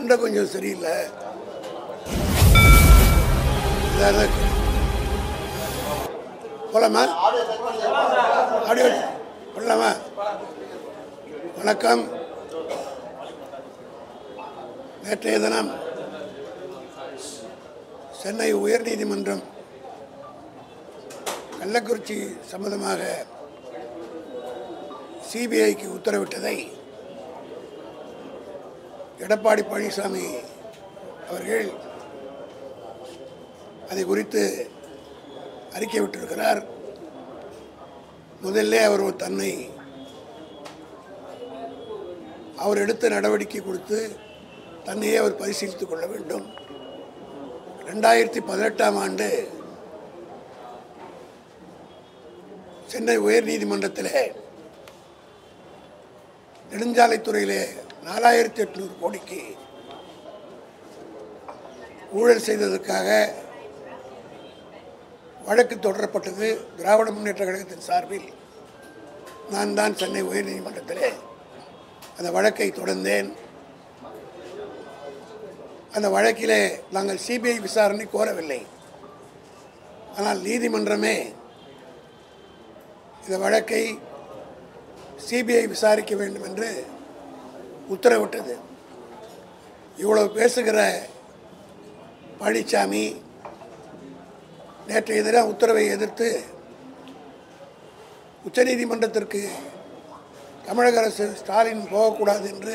தொண்டை கொஞ்சம் சரியில்லை இதாக போலாமா ஆடியோ பண்ணலாமா வணக்கம் நேற்றைய தினம் சென்னை உயர்நீதிமன்றம் கள்ளக்குறிச்சி சம்பந்தமாக சிபிஐக்கு உத்தரவிட்டதை எடப்பாடி பழனிசாமி அவர்கள் அதை குறித்து அறிக்கை விட்டிருக்கிறார் முதல்ல அவர் ஒரு தன்னை அவர் எடுத்த நடவடிக்கை கொடுத்து தன்னையே அவர் பரிசீலித்துக் கொள்ள வேண்டும் ரெண்டாயிரத்தி பதினெட்டாம் ஆண்டு சென்னை உயர்நீதிமன்றத்திலே நெடுஞ்சாலைத்துறையிலே நாலாயிரத்தி எட்நூறு கோடிக்கு ஊழல் செய்ததற்காக வழக்கு தொடரப்பட்டது திராவிட முன்னேற்ற கழகத்தின் சார்பில் நான் தான் சென்னை உயர்நீதிமன்றத்திலே அந்த வழக்கை தொடர்ந்தேன் அந்த வழக்கிலே நாங்கள் சிபிஐ விசாரணை கோரவில்லை ஆனால் நீதிமன்றமே இந்த வழக்கை சிபிஐ விசாரிக்க வேண்டும் என்று உத்தரவிட்டது இவ்வளவு பேசுகிற பழனிசாமி நேற்றைய தினம் உத்தரவை எதிர்த்து உச்சநீதிமன்றத்திற்கு தமிழக அரசு ஸ்டாலின் போகக்கூடாது என்று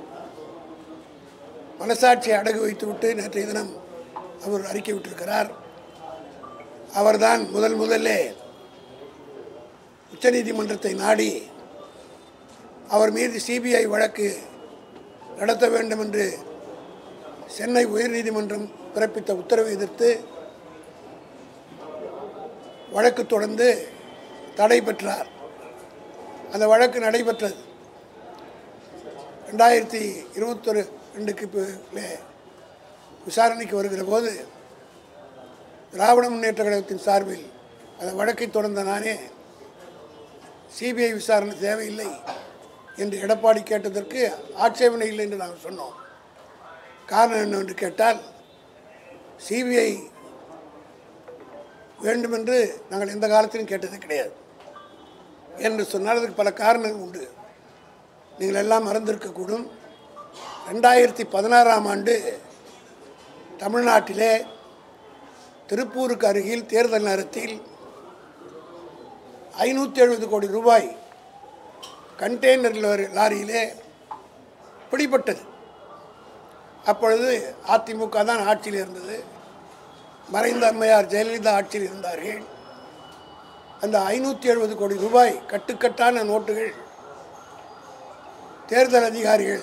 மனசாட்சியை அடகு வைத்துவிட்டு நேற்றைய தினம் அவர் அறிக்கை விட்டிருக்கிறார் அவர்தான் முதல் முதல்லே உச்சநீதிமன்றத்தை நாடி அவர் மீது சிபிஐ வழக்கு நடத்த வேண்டும் என்று சென்னை உயர்நீதிமன்றம் பிறப்பித்த உத்தரவை எதிர்த்து வழக்கு தொடர்ந்து தடை பெற்றார் அந்த வழக்கு நடைபெற்றது ரெண்டாயிரத்தி இருபத்தொரு ரெண்டுக்கு பி- விசாரணைக்கு வருகிற போது திராவிட முன்னேற்ற கழகத்தின் சார்பில் அந்த வழக்கை தொடர்ந்த நானே சிபிஐ விசாரணை தேவையில்லை என்று எடப்பாடி கேட்டதற்கு ஆட்சேபனை இல்லை என்று நாங்கள் சொன்னோம் காரணம் என்னவென்று கேட்டால் சிபிஐ வேண்டுமென்று நாங்கள் எந்த காலத்திலும் கேட்டது கிடையாது என்று சொன்னால் அதுக்கு பல காரணங்கள் உண்டு நீங்கள் எல்லாம் மறந்திருக்கக்கூடும் ரெண்டாயிரத்தி பதினாறாம் ஆண்டு தமிழ்நாட்டிலே திருப்பூருக்கு அருகில் தேர்தல் நேரத்தில் ஐநூற்றி எழுபது கோடி ரூபாய் கண்டெய்னர் லாரி- லாரியிலே பிடிபட்டது அப்பொழுது அதிமுக தான் ஆட்சியில் இருந்தது மறைந்த அம்மையார் ஜெயலலிதா ஆட்சியில் இருந்தார்கள் அந்த ஐநூற்றி எழுபது கோடி ரூபாய் கட்டுக்கட்டான நோட்டுகள் தேர்தல் அதிகாரிகள்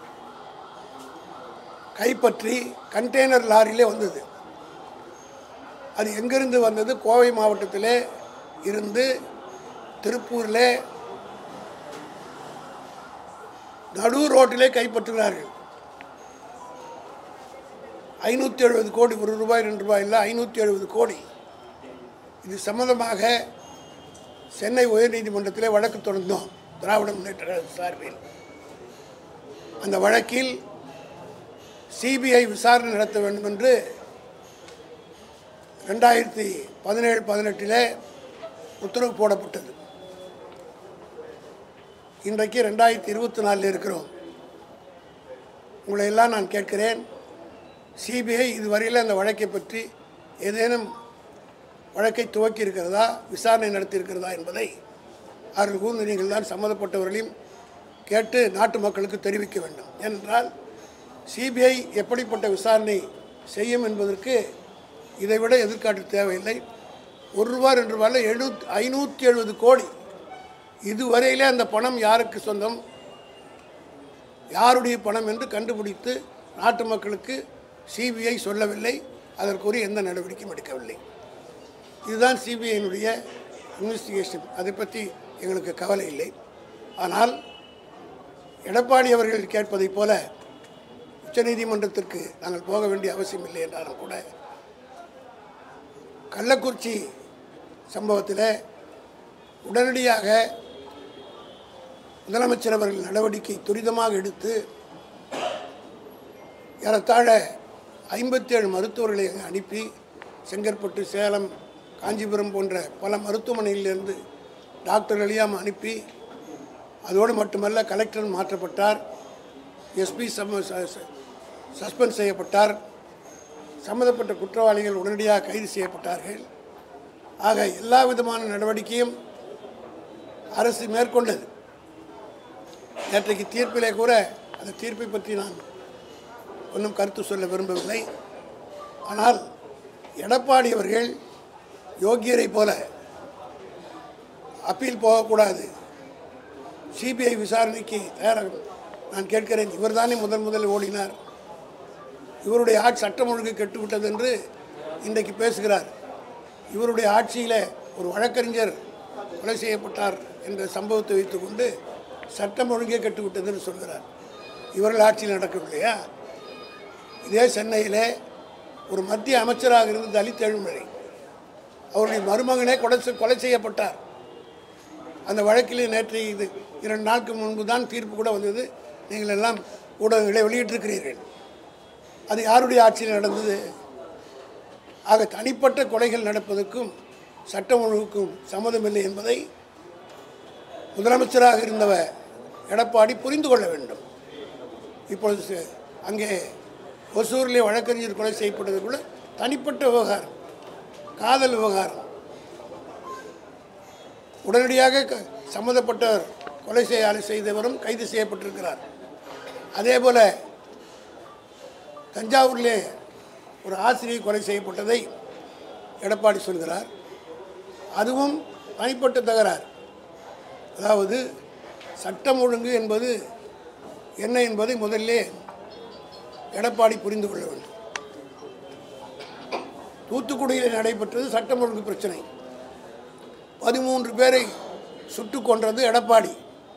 கைப்பற்றி கண்டெய்னர் லாரியிலே வந்தது அது எங்கிருந்து வந்தது கோவை மாவட்டத்திலே இருந்து திருப்பூரில் நடு ரோட்டிலே கைப்பற்றுகிறார்கள் ஐநூற்றி எழுபது கோடி ஒரு ரூபாய் ரெண்டு ரூபாய் இல்லை ஐநூற்றி எழுபது கோடி இது சம்பந்தமாக சென்னை உயர்நீதிமன்றத்திலே வழக்கு தொடர்ந்தோம் திராவிட முன்னேற்ற கழக சார்பில் அந்த வழக்கில் சிபிஐ விசாரணை நடத்த வேண்டும் என்று ரெண்டாயிரத்தி பதினேழு பதினெட்டில் உத்தரவு போடப்பட்டது இன்றைக்கு ரெண்டாயிரத்தி இருபத்தி நாலில் இருக்கிறோம் உங்களை எல்லாம் நான் கேட்கிறேன் சிபிஐ இதுவரையில் அந்த வழக்கை பற்றி ஏதேனும் வழக்கை துவக்கி இருக்கிறதா விசாரணை நடத்தி இருக்கிறதா என்பதை அவர்கள் கூர்ந்து நீங்கள் தான் சம்மந்தப்பட்டவர்களையும் கேட்டு நாட்டு மக்களுக்கு தெரிவிக்க வேண்டும் ஏனென்றால் சிபிஐ எப்படிப்பட்ட விசாரணை செய்யும் என்பதற்கு இதைவிட எதிர்காட்டு தேவையில்லை ஒரு ரூபா ரெண்டு ரூபாயில் எழுநூத் ஐநூற்றி எழுபது கோடி இதுவரையிலே அந்த பணம் யாருக்கு சொந்தம் யாருடைய பணம் என்று கண்டுபிடித்து நாட்டு மக்களுக்கு சிபிஐ சொல்லவில்லை அதற்குரிய எந்த நடவடிக்கையும் எடுக்கவில்லை இதுதான் சிபிஐனுடைய இன்வெஸ்டிகேஷன் அதை பற்றி எங்களுக்கு கவலை இல்லை ஆனால் எடப்பாடி அவர்கள் கேட்பதைப் போல உச்சநீதிமன்றத்திற்கு நாங்கள் போக வேண்டிய அவசியம் இல்லை என்றாலும் கூட கள்ளக்குறிச்சி சம்பவத்தில் உடனடியாக முதலமைச்சர் அவர்கள் நடவடிக்கை துரிதமாக எடுத்து ஏறத்தாழ ஐம்பத்தேழு மருத்துவர்களை அங்கே அனுப்பி செங்கற்பட்டு சேலம் காஞ்சிபுரம் போன்ற பல மருத்துவமனைகளிலிருந்து டாக்டர் அழியாமல் அனுப்பி அதோடு மட்டுமல்ல கலெக்டர் மாற்றப்பட்டார் எஸ்பி சம சஸ்பெண்ட் செய்யப்பட்டார் சம்மந்தப்பட்ட குற்றவாளிகள் உடனடியாக கைது செய்யப்பட்டார்கள் ஆக எல்லா விதமான நடவடிக்கையும் அரசு மேற்கொண்டது நேற்றைக்கு தீர்ப்பிலே கூட அந்த தீர்ப்பை பற்றி நான் ஒன்றும் கருத்து சொல்ல விரும்பவில்லை ஆனால் எடப்பாடி அவர்கள் யோகியரை போல அப்பீல் போகக்கூடாது சிபிஐ விசாரணைக்கு தயாராக நான் கேட்கிறேன் இவர்தானே முதன் முதலில் ஓடினார் இவருடைய ஆட்சி சட்டம் ஒழுங்கு கெட்டுவிட்டது என்று இன்றைக்கு பேசுகிறார் இவருடைய ஆட்சியில் ஒரு வழக்கறிஞர் கொலை செய்யப்பட்டார் என்ற சம்பவத்தை வைத்துக்கொண்டு சட்டம் ஒழுங்கே கெட்டுவிட்டதுன்னு சொல்கிறார் இவர்கள் ஆட்சியில் நடக்கவில்லையா இதே சென்னையில் ஒரு மத்திய அமைச்சராக இருந்த தலித் எழுமலை அவருடைய மருமகனே கொலை செய்- கொலை செய்யப்பட்டார் அந்த வழக்கிலே நேற்று இது இரண்டு நாட்கு முன்பு தான் தீர்ப்பு கூட வந்தது நீங்கள் எல்லாம் ஊடகங்களை வெளியிட்டிருக்கிறீர்கள் அது யாருடைய ஆட்சியில் நடந்தது ஆக தனிப்பட்ட கொலைகள் நடப்பதற்கும் சட்டம் ஒழுங்குக்கும் சம்மதமில்லை என்பதை முதலமைச்சராக இருந்தவர் எடப்பாடி புரிந்து கொள்ள வேண்டும் இப்பொழுது ச- அங்கே ஒசூரிலே வழக்கறிஞர் கொலை செய்யப்பட்டதுக்குள்ள தனிப்பட்ட விவகாரம் காதல் விவகாரம் உடனடியாக க- சம்மந்தப்பட்டவர் கொலை செய்ய செய்தவரும் கைது செய்யப்பட்டிருக்கிறார் அதே போல தஞ்சாவூரிலே ஒரு ஆசிரியை கொலை செய்யப்பட்டதை எடப்பாடி சொல்கிறார் அதுவும் தனிப்பட்ட தகராறு அதாவது சட்டம் ஒழுங்கு என்பது என்ன என்பதை முதல்லே எடப்பாடி புரிந்து கொள்ள வேண்டும் தூத்துக்குடியில் நடைபெற்றது சட்டம் ஒழுங்கு பிரச்சனை பதிமூன்று பேரை சுட்டு கொன்றது எடப்பாடி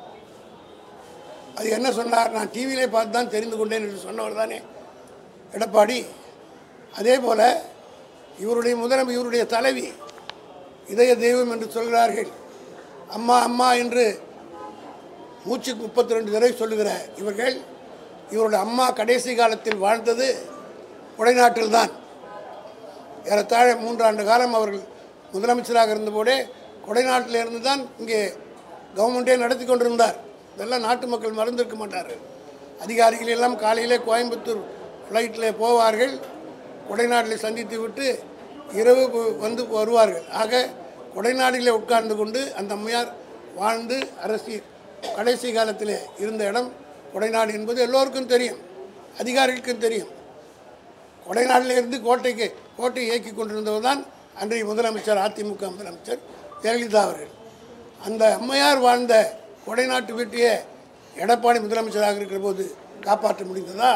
அது என்ன சொன்னார் நான் டிவியிலே பார்த்து தான் தெரிந்து கொண்டேன் என்று சொன்னவர் தானே எடப்பாடி அதே போல இவருடைய முதலம் இவருடைய தலைவி இதய தெய்வம் என்று சொல்கிறார்கள் அம்மா அம்மா என்று மூச்சுக்கு முப்பத்தி ரெண்டு தடவை சொல்லுகிற இவர்கள் இவருடைய அம்மா கடைசி காலத்தில் வாழ்ந்தது கொடைநாட்டில்தான் ஏறத்தாழ மூன்றாண்டு காலம் அவர்கள் முதலமைச்சராக இருந்தபோதே கொடைநாட்டில் இருந்து தான் இங்கே கவர்மெண்ட்டே நடத்தி கொண்டிருந்தார் இதெல்லாம் நாட்டு மக்கள் மறந்திருக்க மாட்டார்கள் அதிகாரிகள் எல்லாம் காலையிலே கோயம்புத்தூர் ஃப்ளைட்டில் போவார்கள் கொடைநாட்டில் சந்தித்து விட்டு இரவு போ- வந்து வருவார்கள் ஆக கொடைநாட்டிலே உட்கார்ந்து கொண்டு அந்த அம்மையார் வாழ்ந்து அரசியல் கடைசி காலத்தில் இருந்த இடம் கொடைநாடு என்பது எல்லோருக்கும் தெரியும் அதிகாரிகளுக்கும் தெரியும் கொடைநாட்டில் இருந்து கோட்டைக்கு கோட்டையை இயக்கி கொண்டிருந்தவர் தான் அன்றைய முதலமைச்சர் அதிமுக முதலமைச்சர் ஜெயலலிதா அவர்கள் அந்த அம்மையார் வாழ்ந்த கொடைநாட்டு வீட்டையே எடப்பாடி முதலமைச்சராக இருக்கிற போது காப்பாற்ற முடிந்ததா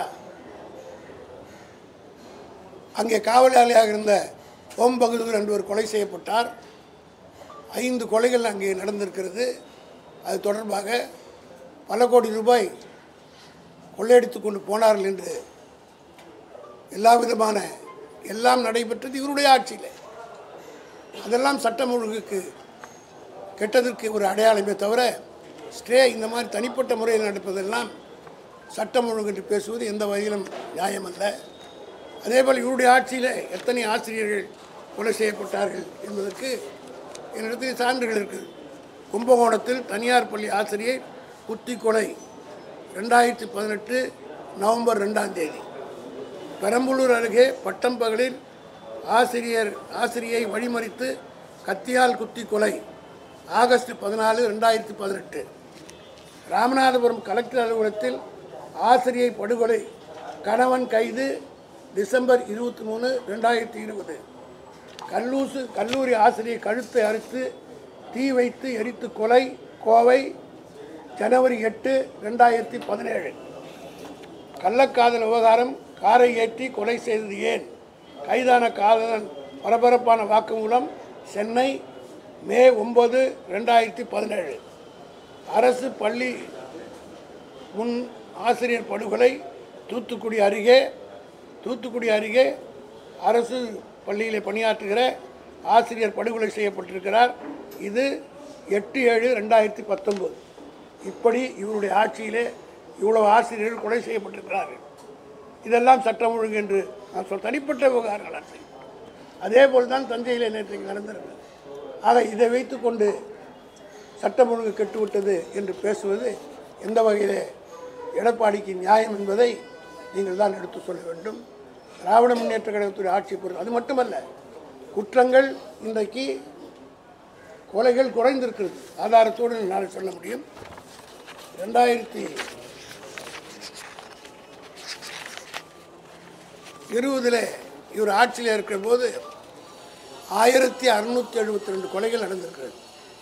அங்கே காவலாளியாக இருந்த ஓம் பகதூர் என்பவர் கொலை செய்யப்பட்டார் ஐந்து கொலைகள் அங்கே நடந்திருக்கிறது அது தொடர்பாக பல கோடி ரூபாய் கொள்ளையடித்து கொண்டு போனார்கள் என்று எல்லா விதமான எல்லாம் நடைபெற்றது இவருடைய ஆட்சியில் அதெல்லாம் சட்டம் ஒழுங்குக்கு கெட்டதற்கு ஒரு அடையாளமே தவிர ஸ்டே இந்த மாதிரி தனிப்பட்ட முறையில் நடப்பதெல்லாம் சட்டம் ஒழுங்கு என்று பேசுவது எந்த வகையிலும் நியாயமல்ல அதேபோல் இவருடைய ஆட்சியில் எத்தனை ஆசிரியர்கள் கொலை செய்யப்பட்டார்கள் என்பதற்கு என்னிடத்தில் சான்றுகள் இருக்குது கும்பகோணத்தில் தனியார் பள்ளி ஆசிரியர் குத்தி கொலை ரெண்டாயிரத்தி பதினெட்டு நவம்பர் ரெண்டாம் தேதி பெரம்பலூர் அருகே பட்டம் பகலில் ஆசிரியர் ஆசிரியை வழிமறித்து கத்தியால் குத்தி கொலை ஆகஸ்ட் பதினாலு ரெண்டாயிரத்தி பதினெட்டு ராமநாதபுரம் கலெக்டர் அலுவலகத்தில் ஆசிரியை படுகொலை கணவன் கைது டிசம்பர் இருபத்தி மூணு ரெண்டாயிரத்தி இருபது கல்லூசு கல்லூரி ஆசிரியை கழுத்தை அறுத்து தீ வைத்து எரித்து கொலை கோவை ஜனவரி எட்டு ரெண்டாயிரத்தி பதினேழு கள்ளக்காதல் விவகாரம் காரை ஏற்றி கொலை செய்தது ஏன் கைதான காதலன் பரபரப்பான வாக்குமூலம் சென்னை மே ஒன்பது ரெண்டாயிரத்தி பதினேழு அரசு பள்ளி முன் ஆசிரியர் படுகொலை தூத்துக்குடி அருகே தூத்துக்குடி அருகே அரசு பள்ளியில் பணியாற்றுகிற ஆசிரியர் படுகொலை செய்யப்பட்டிருக்கிறார் இது எட்டு ஏழு ரெண்டாயிரத்தி பத்தொன்பது இப்படி இவருடைய ஆட்சியிலே இவ்வளவு ஆசிரியர்கள் கொலை செய்யப்பட்டிருக்கிறார்கள் இதெல்லாம் சட்டம் ஒழுங்கு என்று நான் சொல் தனிப்பட்ட விவகாரங்களால் செய்யும் அதே போல் தான் தஞ்சையில் நேற்றைக்கு நடந்திருக்கிறது ஆக இதை வைத்துக்கொண்டு சட்டம் ஒழுங்கு கெட்டுவிட்டது என்று பேசுவது எந்த வகையிலே எடப்பாடிக்கு நியாயம் என்பதை நீங்கள் தான் எடுத்து சொல்ல வேண்டும் திராவிட முன்னேற்ற கழகத்துடைய ஆட்சி பொறுத்து அது மட்டுமல்ல குற்றங்கள் இன்றைக்கு கொலைகள் குறைந்திருக்கிறது ஆதாரத்தோடு என்னால் சொல்ல முடியும் ரெண்டாயிரத்தி இருபதில் இவர் ஆட்சியில் இருக்கிற போது ஆயிரத்தி அறுநூற்றி எழுபத்தி ரெண்டு கொலைகள் நடந்திருக்கிறது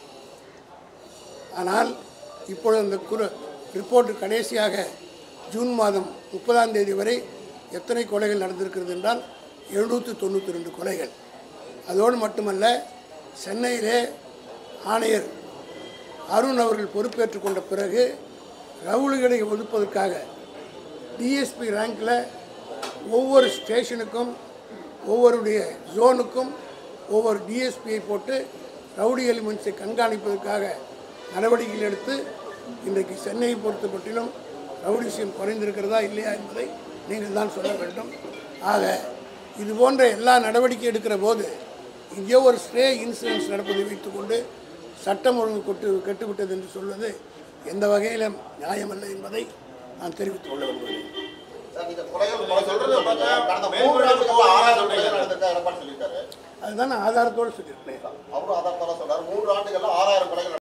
ஆனால் இப்பொழுது அந்த குறு ரிப்போர்ட் கடைசியாக ஜூன் மாதம் முப்பதாம் தேதி வரை எத்தனை கொலைகள் நடந்திருக்கிறது என்றால் எழுநூற்றி தொண்ணூற்றி ரெண்டு கொலைகள் அதோடு மட்டுமல்ல சென்னையிலே ஆணையர் அருண் அவர்கள் பொறுப்பேற்றுக் கொண்ட பிறகு ரவுளிகளை ஒதுப்பதற்காக டிஎஸ்பி ரேங்கில் ஒவ்வொரு ஸ்டேஷனுக்கும் ஒவ்வொருடைய ஜோனுக்கும் ஒவ்வொரு டிஎஸ்பியை போட்டு ரவுடி எலிமெண்ட்ஸை கண்காணிப்பதற்காக நடவடிக்கைகள் எடுத்து இன்றைக்கு சென்னையை பொறுத்த மட்டிலும் ரவுடிசியம் குறைந்திருக்கிறதா இல்லையா என்பதை நீங்கள் தான் சொல்ல வேண்டும் ஆக இது போன்ற எல்லா நடவடிக்கை எடுக்கிற போது இங்கே ஒரு ஸ்டே இன்சூரன்ஸ் நடப்பதை வைத்துக்கொண்டு சட்டம் ஒழுங்கு கொட்டு கெட்டுவிட்டது என்று சொல்வது எந்த வகையிலும் நியாயமல்ல என்பதை நான் தெரிவித்துக் கொள்ள விரும்புகிறேன் சார், நீங்க கொலைகள் கொலை சொல்றது பாருங்க, கடந்த மூன்று ஆண்டுகள்ல ஆறாயிரம் கொலைகள் நடந்திருக்கா எடப்பாடி சொல்லியிருக்காரு அதுதான் நான் ஆதாரத்தோடு சொல்லியிருக்கேன் அவரும் அதான் சொல்றாரு மூன்று ஆண்டுகள்ல ஆறாயிரம் கொலைகள்